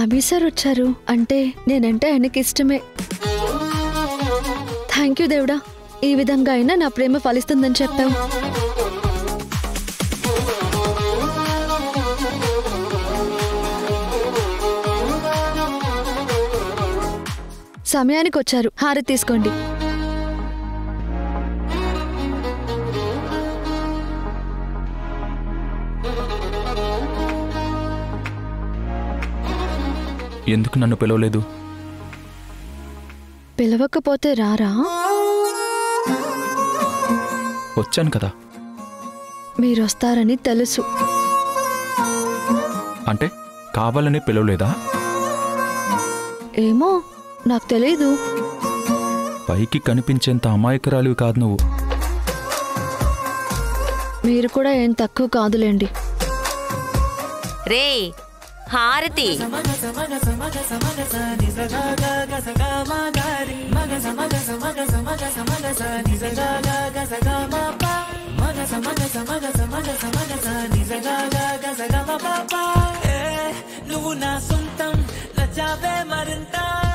Sameer sir వచ్చారు అంటే నేనంటే ఆయనకి ఇష్టమే థ్యాంక్ యూ దేవుడా ఈ విధంగా అయినా నా ప్రేమ ఫలిస్తుందని చెప్పావు సమయానికి వచ్చారు హారతి తీసుకోండి ఎందుకు నన్ను పిలవలేదు పిలవకపోతే రారా వచ్చాను కదా మీరొస్తారని తెలుసు అంటే కావాలని పిలవలేదా ఏమో నాకు తెలీదు పైకి కనిపించేంత అమాయకురాలివి కాదు నువ్వు మీరు కూడా ఏం తక్కువ కాదులేండి రే హారతి నువ్వు నా సొంతం నచ్చావే మరింత